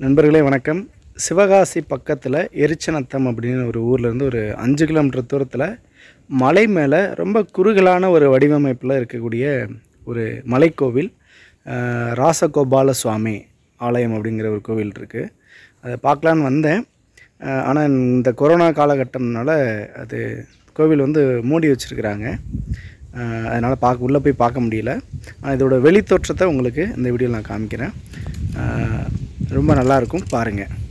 நண்பர்களே வணக்கம் சிவகாசி பக்கத்தில் எரிச்சநத்தம் அப்படின்னு ஒரு ஊர்லேருந்து ஒரு அஞ்சு கிலோமீட்டர் தூரத்தில் மலை மேலே ரொம்ப குறுகலான ஒரு வடிவமைப்பில் இருக்கக்கூடிய ஒரு மலைக்கோவில் அஹ், ராசகோபால சுவாமி ஆலயம் அப்படிங்கிற ஒரு கோவில் இருக்குது அதை பார்க்கலான்னு வந்தேன் ஆனால் இந்த கொரோனா காலகட்டம்னால அது கோவில் வந்து மூடி வச்சுருக்குறாங்க அதனால் பார்க்க உள்ளே போய் பார்க்க முடியல ஆனால் இதோட வெளித்தோற்றத்தை உங்களுக்கு இந்த வீடியோவில் நான் காமிக்கிறேன் அஹ், ரொம்ப நல்லாயிருக்கும் பாருங்கள்